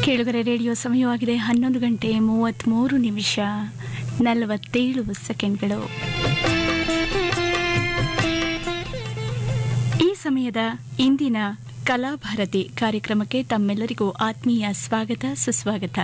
ಕೇಳುಗರೆ ರೇಡಿಯೋ ಸಮಯವಾಗಿದೆ ಹನ್ನೊಂದು ಗಂಟೆ ಮೂವತ್ತ್ಮೂರು ನಿಮಿಷ ನಲವತ್ತೇಳು ಸೆಕೆಂಡ್ಗಳು ಈ ಸಮಯದ ಇಂದಿನ ಕಲಾಭಾರತಿ ಕಾರ್ಯಕ್ರಮಕ್ಕೆ ತಮ್ಮೆಲ್ಲರಿಗೂ ಆತ್ಮೀಯ ಸ್ವಾಗತ ಸುಸ್ವಾಗತ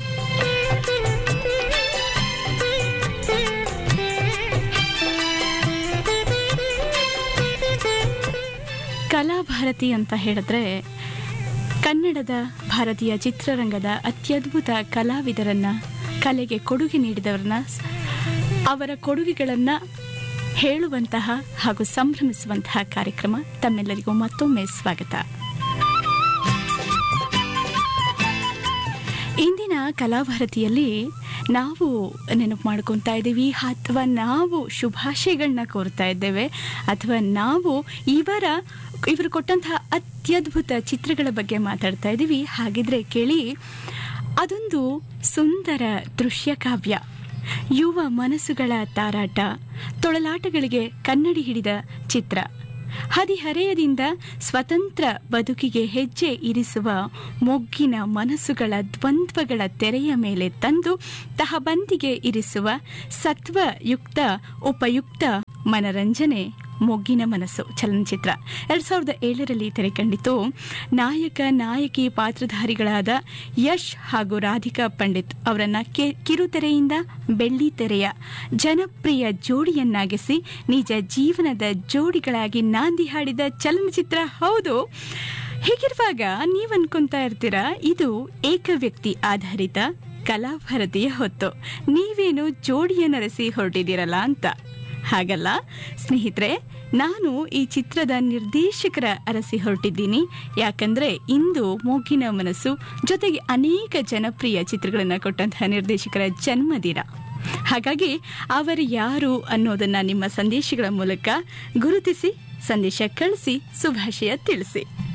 ಕಲಾಭಾರತಿ ಅಂತ ಹೇಳಿದ್ರೆ ಕನ್ನಡದ ಭಾರತೀಯ ಚಿತ್ರರಂಗದ ಅತ್ಯದ್ಭುತ ಕಲಾವಿದರನ್ನ ಕಲೆಗೆ ಕೊಡುಗೆ ನೀಡಿದವರನ್ನ ಅವರ ಕೊಡುಗೆಗಳನ್ನು ಹೇಳುವಂತಹ ಹಾಗೂ ಸಂಭ್ರಮಿಸುವಂತಹ ಕಾರ್ಯಕ್ರಮ ತಮ್ಮೆಲ್ಲರಿಗೂ ಮತ್ತೊಮ್ಮೆ ಸ್ವಾಗತ ಇಂದಿನ ಕಲಾಭಾರತಿಯಲ್ಲಿ ನಾವು ನೆನಪು ಮಾಡ್ಕೊತಾ ಇದ್ದೀವಿ ಅಥವಾ ನಾವು ಶುಭಾಶಯಗಳನ್ನ ಕೋರ್ತಾ ಇದ್ದೇವೆ ಅಥವಾ ನಾವು ಇವರ ಇವರು ಕೊಟ್ಟಂತಹ ಅತ್ಯದ್ಭುತ ಚಿತ್ರಗಳ ಬಗ್ಗೆ ಮಾತಾಡ್ತಾ ಇದ್ದೀವಿ ಹಾಗಿದ್ರೆ ಕೇಳಿ ಅದೊಂದು ಸುಂದರ ದೃಶ್ಯ ಕಾವ್ಯ ಯುವ ಮನಸ್ಸುಗಳ ತಾರಾಟ ತೊಳಲಾಟಗಳಿಗೆ ಕನ್ನಡಿ ಹಿಡಿದ ಚಿತ್ರ ಹದಿಹರೆಯದಿಂದ ಸ್ವತಂತ್ರ ಬದುಕಿಗೆ ಹೆಜ್ಜೆ ಇರಿಸುವ ಮೊಗ್ಗಿನ ಮನಸ್ಸುಗಳ ದ್ವಂದ್ವಗಳ ತೆರೆಯ ಮೇಲೆ ತಂದು ತಹಬಂದಿಗೆ ಇರಿಸುವ ಸತ್ವಯುಕ್ತ ಉಪಯುಕ್ತ ಮನರಂಜನೆ ಮೊಗ್ಗಿನ ಮನಸ್ಸು ಚಲನಚಿತ್ರ ಎರಡ್ ಸಾವಿರದ ಏಳರಲ್ಲಿ ತೆರೆ ಕಂಡಿತು ನಾಯಕ ನಾಯಕಿ ಪಾತ್ರಧಾರಿಗಳಾದ ಯಶ್ ಹಾಗೂ ರಾಧಿಕಾ ಪಂಡಿತ್ ಅವರನ್ನ ಕಿರುತೆರೆಯಿಂದ ಬೆಳ್ಳಿ ತೆರೆಯ ಜನಪ್ರಿಯ ಜೋಡಿಯನ್ನಾಗಿಸಿ ನಿಜ ಜೀವನದ ಜೋಡಿಗಳಾಗಿ ನಾಂದಿ ಹಾಡಿದ ಚಲನಚಿತ್ರ ಹೌದು ಹೀಗಿರುವಾಗ ನೀವು ಅನ್ಕೊಂತಾ ಇರ್ತೀರಾ ಇದು ಏಕ ವ್ಯಕ್ತಿ ಆಧಾರಿತ ಕಲಾಭಾರತಿಯ ಹೊತ್ತು ನೀವೇನು ಜೋಡಿಯ ನರೆಸಿ ಹೊರಟಿದ್ದೀರಲ್ಲ ಅಂತ ಹಾಗಲ್ಲ ಸ್ನೇಹಿತರೆ ನಾನು ಈ ಚಿತ್ರದ ನಿರ್ದೇಶಕರ ಅರಸಿ ಹೊರಟಿದ್ದೀನಿ ಯಾಕಂದ್ರೆ ಇಂದು ಮೂಗಿನ ಮನಸ್ಸು ಜೊತೆಗೆ ಅನೇಕ ಜನಪ್ರಿಯ ಚಿತ್ರಗಳನ್ನು ಕೊಟ್ಟಂತಹ ನಿರ್ದೇಶಕರ ಜನ್ಮದಿನ ಹಾಗಾಗಿ ಅವರು ಯಾರು ಅನ್ನೋದನ್ನ ನಿಮ್ಮ ಸಂದೇಶಗಳ ಮೂಲಕ ಗುರುತಿಸಿ ಸಂದೇಶ ಕಳಿಸಿ ಶುಭಾಶಯ ತಿಳಿಸಿ